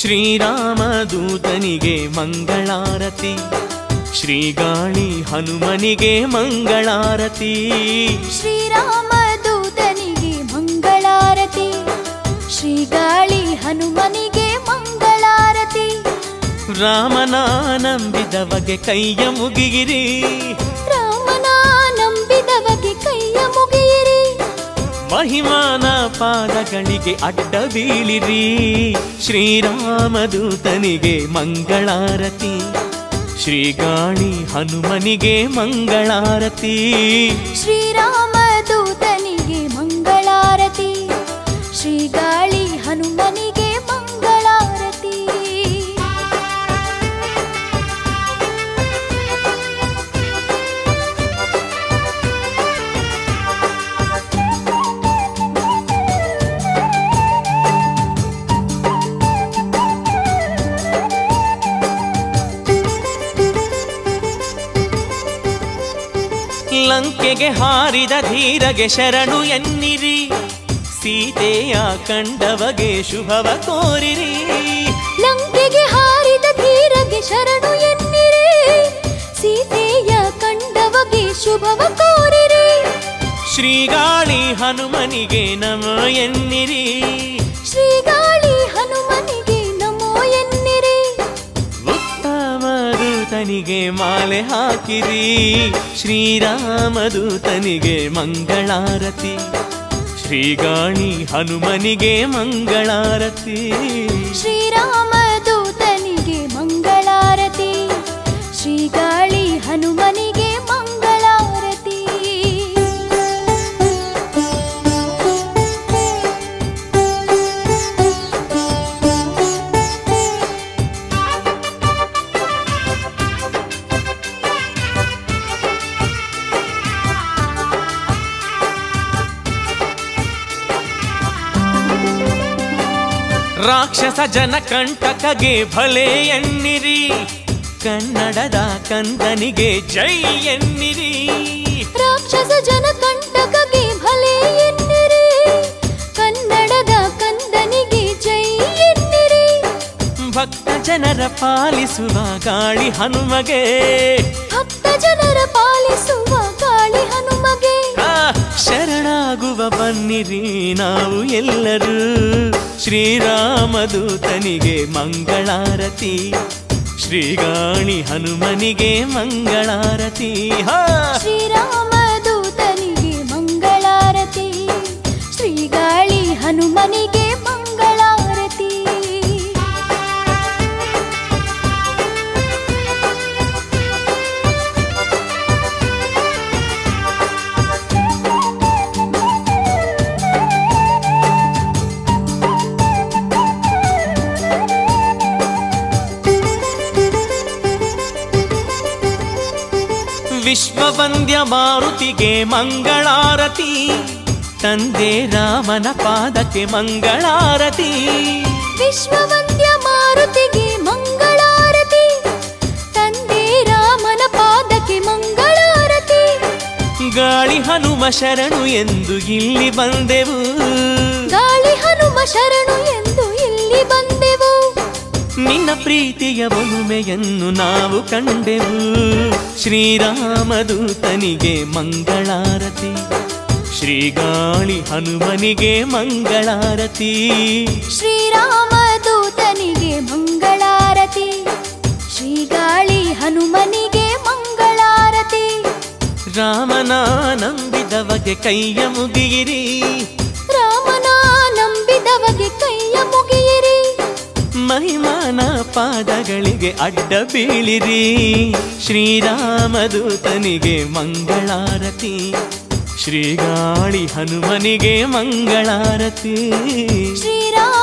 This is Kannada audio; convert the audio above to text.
ಶ್ರೀರಾಮದೂತನಿಗೆ ಮಂಗಳಾರತಿ ಶ್ರೀಗಾಳಿ ಹನುಮನಿಗೆ ಮಂಗಳಾರತಿ ಶ್ರೀರಾಮ ದೂತನಿಗೆ ಮಂಗಳಾರತಿ ಶ್ರೀಗಾಳಿ ಹನುಮನಿಗೆ ಮಂಗಳಾರತಿ ರಾಮನ ನಂಬಿದವಗೆ ಕೈಯ ಮುಗಿಗಿರಿ ರಾಮನ ನಂಬಿದವಗೆ ಕೈಯ ಮುಗಿಯಿರಿ ಮಹಿಮಾನ ಪಾದಗಳಿಗೆ ಅಡ್ಡ ಬೀಳಿರಿ ಶ್ರೀರಾಮದೂತನಿಗೆ ಮಂಗಳಾರತಿ ಶ್ರೀಗಾಳಿ ಹನುಮನಿಗೆ ಮಂಗಳಾರತಿ ಶ್ರೀರಾಮ ದೂತನಿಗೆ ಮಂಗಳಾರತಿ ಶ್ರೀಗಾಳಿ ಹನುಮನಿಗೆ ಮಂಗಳಾರತಿ ಲಂಕೆಗೆ ಹಾರಿದ ಧೀರಗೆ ಶರಣು ಎನ್ನಿರಿ ಸೀತೆಯ ಕಂಡವಗೆ ಶುಭವ ಕೋರಿರಿ ಲಂಕೆಗೆ ಹಾರಿದ ಧೀರಗೆ ಶರಣು ಎನ್ನಿರಿ ಸೀತೆಯ ಕಂಡವಗೆ ಶುಭವ ಕೋರಿರಿ ಶ್ರೀಗಾಳಿ ಹನುಮನಿಗೆ ನಮೋ ಎನ್ನಿರಿ ಶ್ರೀಗಾಳಿ ಹನುಮನಿಗೆ ನಮೋ ಎನ್ನಿರಿ ಉತ್ತಮದೂತನಿಗೆ ಮಾಲೆ ಹಾಕಿರಿ ಶ್ರೀರಾಮದೂತನಿಗೆ ಮಂಗಳಾರತಿ ಶ್ರೀಗಾಳಿ ಹನುಮನಿಗೆ ಮಂಗಳಾರತಿ ಶ್ರೀರಾಮ ದೂತನಿಗೆ ಮಂಗಳಾರತಿ ಶ್ರೀಗಾಳಿ ಹನುಮನಿಗೆ ಮಂಗಳಾರತಿ ರಾಕ್ಷಸ ಜನ ಕಂಟಕಗೆ ಭಲೆ ಎನ್ನಿರಿ ಕನ್ನಡದ ಕಂದನಿಗೆ ಜೈ ಎನ್ನಿರಿ ರಾಕ್ಷಸ ಜನ ಕಂಟಕಗೆ ಭಲೆ ಎನ್ನಿರಿ ಕನ್ನಡದ ಕಂದನಿಗೆ ಜೈ ಎನ್ನಿರಿ ಭಕ್ತ ಜನರ ಪಾಲಿಸುವ ಗಾಳಿ ಹನುಮಗೆ ಭಕ್ತ ಜನರ ಪಾಲಿಸುವ ಗಾಳಿ ಹನುಮಗೆ ಆ, ಶರಣಾಗುವ ಬನ್ನಿರಿ ನಾವು ಎಲ್ಲರೂ ಶ್ರೀರಾಮದೂತನಿಗೆ ಮಂಗಳಾರತಿ ಶ್ರೀಗಾಳಿ ಹನುಮನಿಗೆ ಮಂಗಳಾರತಿ ಹಾ ಶ್ರೀರಾಮ ದೂತನಿಗೆ ಮಂಗಳಾರತಿ ಶ್ರೀಗಾಳಿ ಹನುಮನಿಗೆ ಮಂಗಳಾರತಿ ವಿಶ್ವವಂದ್ಯ ಮಾರುತಿಗೆ ಮಂಗಳಾರತಿ ತಂದೆ ರಾಮನ ಪಾದಕ್ಕೆ ಮಂಗಳಾರತಿ ವಿಶ್ವವಂದ್ಯ ಮಾರುತಿಗೆ ಮಂಗಳಾರತಿ ತಂದೆ ರಾಮನ ಪಾದಕ್ಕೆ ಮಂಗಳಾರತಿ ಗಾಳಿ ಹನುಮ ಶರಣು ಎಂದು ಇಲ್ಲಿ ಬಂದೆವು ಗಾಳಿ ಹನುಮ ಶರಣು ಎಂದು ಇಲ್ಲಿ ಬಂದೆವು ನಿನ್ನ ಪ್ರೀತಿಯ ಒಲುಮೆಯನ್ನು ನಾವು ಕಂಡೆವು ಶ್ರೀರಾಮದೂತನಿಗೆ ಮಂಗಳಾರತಿ ಶ್ರೀಗಾಳಿ ಹನುಮನಿಗೆ ಮಂಗಳಾರತಿ ಶ್ರೀರಾಮ ದೂತನಿಗೆ ಮಂಗಳಾರತಿ ಶ್ರೀಗಾಳಿ ಹನುಮನಿಗೆ ಮಂಗಳಾರತಿ ರಾಮನ ನಂಬಿದವಗೆ ಕೈಯ ಮುಗಿಯಿರಿ ರಾಮನ ನಂಬಿದವಗೆ ಕೈಯ ಮುಗಿಯಿರಿ ಮಹಿಮಾನ ಪಾದಗಳಿಗೆ ಅಡ್ಡ ಬೀಳಿರಿ ಶ್ರೀರಾಮದೂತನಿಗೆ ಮಂಗಳಾರತಿ ಶ್ರೀಗಾಳಿ ಹನುಮನಿಗೆ ಮಂಗಳಾರತಿ ಶ್ರೀರಾಮ